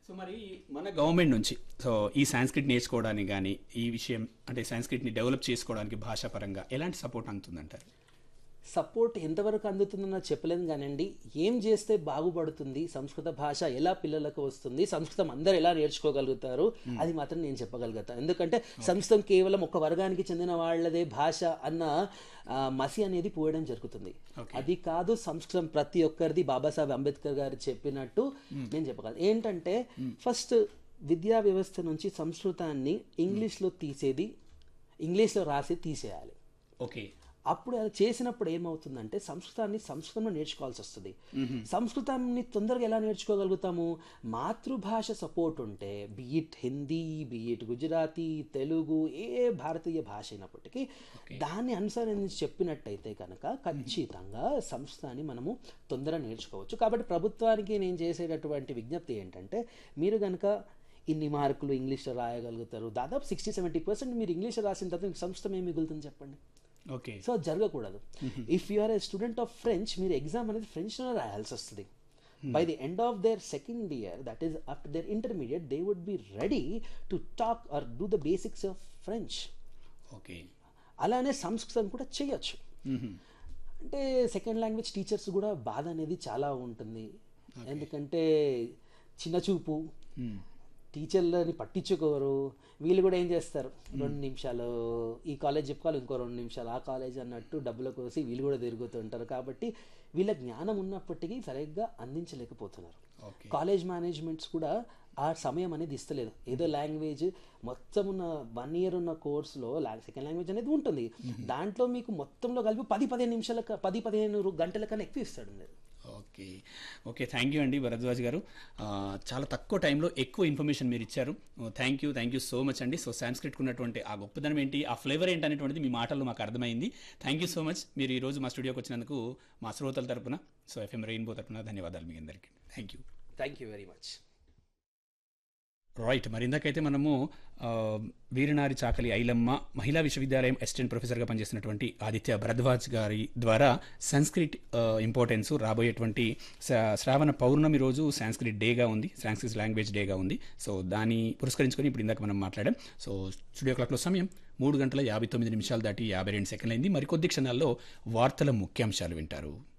so మరి మన government నుంచి సో ఈ సాంస్క్రిట్ నేర్చుకోవడానికి కానీ ఈ విషయం అంటే సాంస్క్రిట్ని డెవలప్ చేసుకోవడానికి భాషాపరంగా ఎలాంటి సపోర్ట్ అందుతుందంటారు సపోర్ట్ ఎంతవరకు అందుతుందన్న చెప్పలేను కానండి ఏం చేస్తే బాగుపడుతుంది సంస్కృత భాష ఎలా పిల్లలకు వస్తుంది సంస్కృతం అందరు ఎలా నేర్చుకోగలుగుతారు అది మాత్రం నేను చెప్పగలుగుతాను ఎందుకంటే సంస్కృతం కేవలం ఒక వర్గానికి చెందిన వాళ్ళదే భాష అన్న ఆ, మసి అనేది పోయడం జరుగుతుంది అది కాదు సంస్కృతం ప్రతి ఒక్కరిది బాబాసాహెబ్ అంబేద్కర్ గారు చెప్పినట్టు నేను చెప్పగలను ఏంటంటే ఫస్ట్ విద్యా వ్యవస్థ నుంచి సంస్కృతాన్ని ఇంగ్లీష్లో తీసేది ఇంగ్లీష్లో రాసి తీసేయాలి ఓకే అప్పుడు అలా చేసినప్పుడు ఏమవుతుందంటే సంస్కృతాన్ని సంస్కృతంలో నేర్చుకోవాల్సి వస్తుంది సంస్కృతాన్ని తొందరగా ఎలా నేర్చుకోగలుగుతాము మాతృభాష సపోర్ట్ ఉంటే బీయిట్ హిందీ బీయిట్ గుజరాతీ తెలుగు ఏ భారతీయ భాష అయినప్పటికీ దాన్ని అనుసరించి చెప్పినట్టయితే కనుక ఖచ్చితంగా సంస్కృతాన్ని మనము తొందరగా నేర్చుకోవచ్చు కాబట్టి ప్రభుత్వానికి నేను చేసేటటువంటి విజ్ఞప్తి ఏంటంటే మీరు కనుక ఇన్ని మార్కులు ఇంగ్లీష్లో రాయగలుగుతారు దాదాపు సిక్స్టీ సెవెంటీ పర్సెంట్ మీరు ఇంగ్లీష్లో రాసిన తర్వాత మీకు సంస్కృతం ఏం మిగులుతుంది చెప్పండి ఓకే సో అది జరగకూడదు if you are a student of French మీరు ఎగ్జామ్ అనేది ఫ్రెంచ్లో రాయాల్సి వస్తుంది by the end of their second year that is after their intermediate they would be ready to talk or do the basics of French okay అలానే సంస్కృతం కూడా చేయొచ్చు అంటే సెకండ్ లాంగ్వేజ్ టీచర్స్ కూడా బాధ అనేది చాలా ఉంటుంది ఎందుకంటే చిన్న చూపు టీచర్లని పట్టించుకోరు వీళ్ళు కూడా ఏం చేస్తారు రెండు నిమిషాలు ఈ కాలేజ్ చెప్పుకోవాలి ఇంకో రెండు నిమిషాలు ఆ కాలేజ్ అన్నట్టు డబ్బుల కోసి వీళ్ళు కూడా తిరుగుతుంటారు కాబట్టి వీళ్ళ జ్ఞానం ఉన్నప్పటికీ సరిగ్గా అందించలేకపోతున్నారు ఓకే కాలేజ్ మేనేజ్మెంట్స్ కూడా ఆ సమయం అనేది ఇస్తలేదు ఏదో లాంగ్వేజ్ మొత్తం ఉన్న వన్ ఇయర్ ఉన్న కోర్సులో సెకండ్ లాంగ్వేజ్ అనేది ఉంటుంది దాంట్లో మీకు మొత్తంలో కలిపి పది పదిహేను నిమిషాల క- పది పదిహేను రు- గంటల కన్నా ఎక్కువ ఇస్తాడు మీరు ఓకే ఓకే థ్యాంక్ యూ అండి భరద్వాజ్ గారు ఆ, చాలా తక్కువ టైంలో ఎక్కువ ఇన్ఫర్మేషన్ మీరు ఇచ్చారు thank you thank you so much అండి సో సాంస్క్రిట్కి ఉన్నటువంటి ఆ గొప్పదనం ఏంటి ఆ ఫ్లేవర్ ఏంటి అనేటువంటిది మీ మాటల్లో మాకు అర్థమైంది థ్యాంక్ యూ సో మచ్ మీరు ఈరోజు మా స్టూడియోకి వచ్చినందుకు మా శ్రోతల తరపున సో ఎఫ్ఎం రెయిన్బో తరపున ధన్యవాదాలు మీ అందరికీ thank you thank you very much right మరి ఇందాకైతే మనము ఆ, వీరనారి చాకలి ఐలమ్మ మహిళా విశ్వవిద్యాలయం అసిస్టెంట్ ప్రొఫెసర్గా పనిచేస్తున్నటువంటి ఆదిత్య భరద్వాజ్ గారి ద్వారా సంస్క్రిట్ ఇంపార్టెన్స్ రాబోయేటువంటి స- శ్రావణ పౌర్ణమి రోజు సాంస్క్రిట్ డేగా ఉంది సాంస్క్రిట్ లాంగ్వేజ్ డేగా ఉంది సో దాన్ని పురస్కరించుకొని ఇప్పుడు ఇందాక మనం మాట్లాడాం సో స్టూడియో క్లాక్లో సమయం మూడు గంటల యాభై తొమ్మిది నిమిషాలు దాటి యాభై రెండు సెకండ్లు అయింది మరికొద్ది క్షణాల్లో వార్తల ముఖ్యాంశాలు వింటారు